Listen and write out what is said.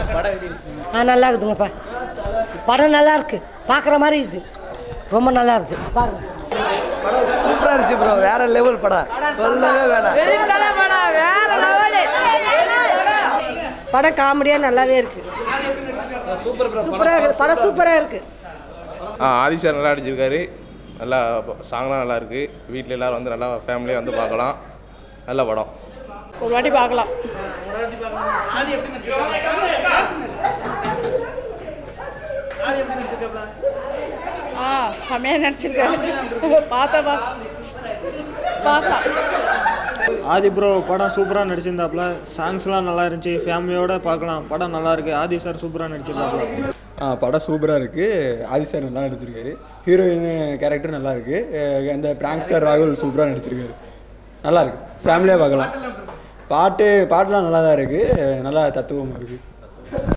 ஆ நல்லா இருக்குதுங்கப்பா படம் நல்லா இருக்கு பார்க்குற மாதிரி இருக்குது ரொம்ப நல்லா இருக்குது பாருங்க படம் சூப்பராக இருந்துச்சு ப்ரோ வேற லெவல் படம் சொல்லவே வேணாம் படம் காமெடியாக நல்லாவே இருக்கு சூப்பராக இருக்குது படம் சூப்பராக இருக்குது ஆ ஆதி சார் நல்லா அடிச்சிருக்காரு நல்லா சாங்லாம் நல்லா இருக்கு வீட்டில் எல்லாரும் வந்து நல்லா ஃபேமிலியாக வந்து பார்க்கலாம் நல்ல படம் ஒரு வாட்டி பார்க்கலாம் ஆ செமையாக நடிச்சிருக்காரு பார்த்தா பார்த்தா ஆதி ப்ரோ படம் சூப்பராக நடிச்சிருந்தாப்புல சாங்ஸ்லாம் நல்லா இருந்துச்சு ஃபேமிலியோட பார்க்கலாம் படம் நல்லா இருக்கு ஆதி சார் சூப்பராக நடிச்சிருந்தாப்புல ஆ படம் சூப்பராக இருக்குது ஆதி சார் நல்லா நடிச்சிருக்காரு ஹீரோயின் கேரக்டர் நல்லா இருக்கு அஹ் அந்த பிராங்க் ஸ்டார் ராகுல் சூப்பராக நடிச்சிருக்காரு நல்லா இருக்கு ஃபேமிலியாக பார்க்கலாம் பாட்டு பாட்டுலாம் நல்லா தான் இருக்குது நல்லா தத்துவமாக இருக்குது